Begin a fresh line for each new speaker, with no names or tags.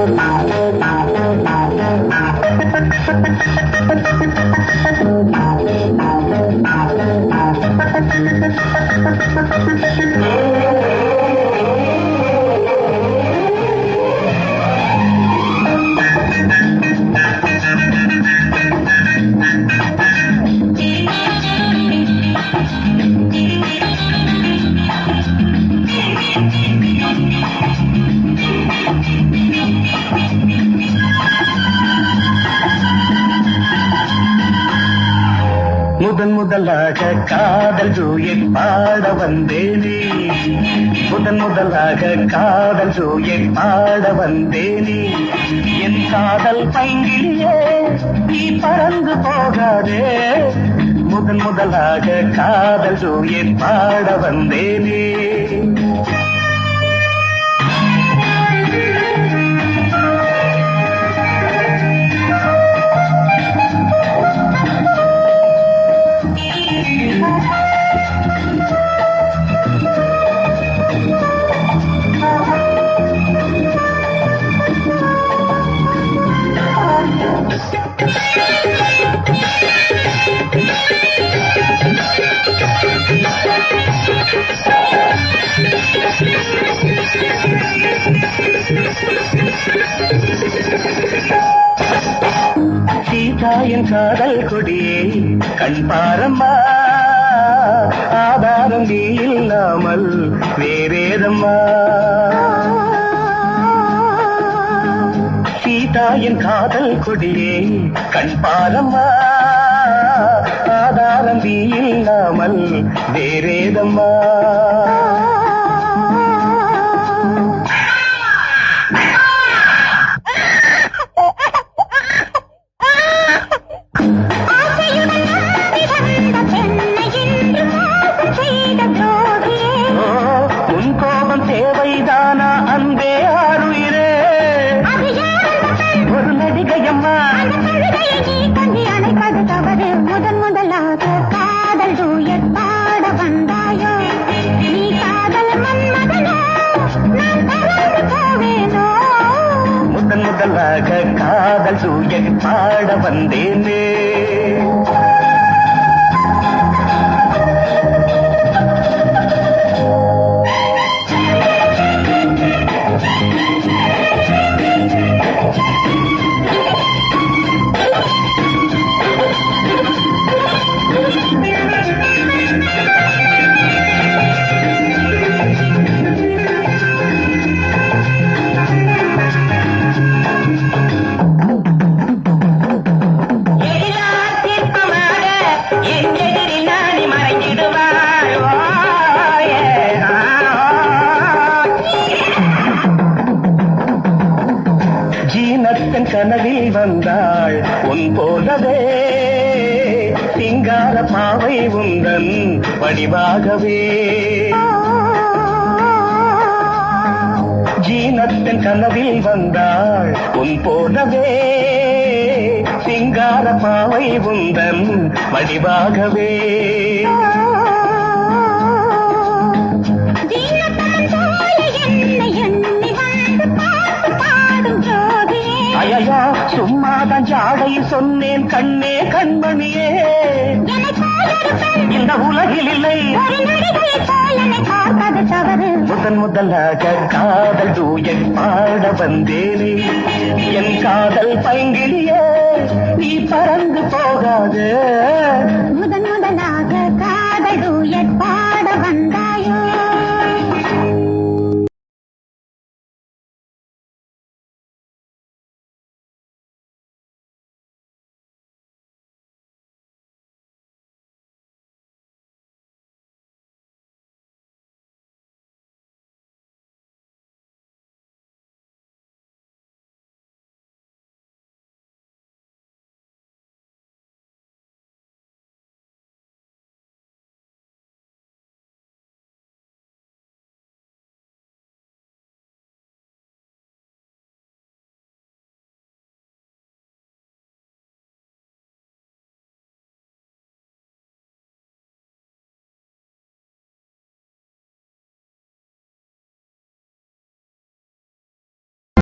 முதன் முதலாக காதல் ஜூயட் பாட வந்தேனே முதன் முதலாக காதல் ஜூயட் பாட வந்தேனே என் காதல் பைங்கிலியே நீ பறந்து போகாதே முதன் முதலாக காதல் ஜூயட் பாட வந்தேனே சீதாயின் காதல் கொடியே கண் பாரம்மா ஆதாரம் நீ இல்லாமல் வேறேதம்மா சீதாயின் காதல் கொடியே கண் பாரம்மா ஆதாரம் நீ இல்லாமல் வேறேதம்மா
ஆசையுடன் நம்பி வந்த பெண்ணை இன்று மோசம் செய்த துரோகியே
ஓ, உன் கோபம் தேவைதானா அன்பே ஆறுயிரே
அது ஏன் பெண்
ஒரு நடிகையம்மா
அந்த கழுதையை நீ கண்டி அணைப்பது தவறு முதன் முதலாக காதல் டூயட் பாட வந்தாயோ நீ காதல் மன்மதனோ நான் பறந்து போவேனோ
முதன் முதலாக காதல் சூயன் பாட வந்தேனே
எதிரார் சிற்பமாக என் எதிரில் நாடி மறைந்திடுவாள் ஓயே, ஆ,
ஜீனத்தன் கனவில் வந்தாள் உன் போலவே சிங்கார பாவை உந்தன் வடிவாகவே ஜீனத்தன் கனவில் வந்தாள் உன் போலவே சிங்கார பாவை உந்தன் வடிவாகவே
ஜீனத்தமன் போல என்னை எண்ணி வந்து பாட்டு பாடும் ஜோதியே
அயயா சும்மாதான் ஜாடை சொன்னேன் கண்ணே கண்மணியே
என்னை போலொரு பெண்
இந்த உலகில் இல்லை
ஒரு நடிகையை போல் என்னை பார்ப்பது தவறு
முதன் முதலாக காதல் தூயன் பாட வந்தேனே என் காதல் பைங்கிலியே நீ பறந்து போகாது
முதன் முதலாக காதல் டூயட் பாட வந்தாய்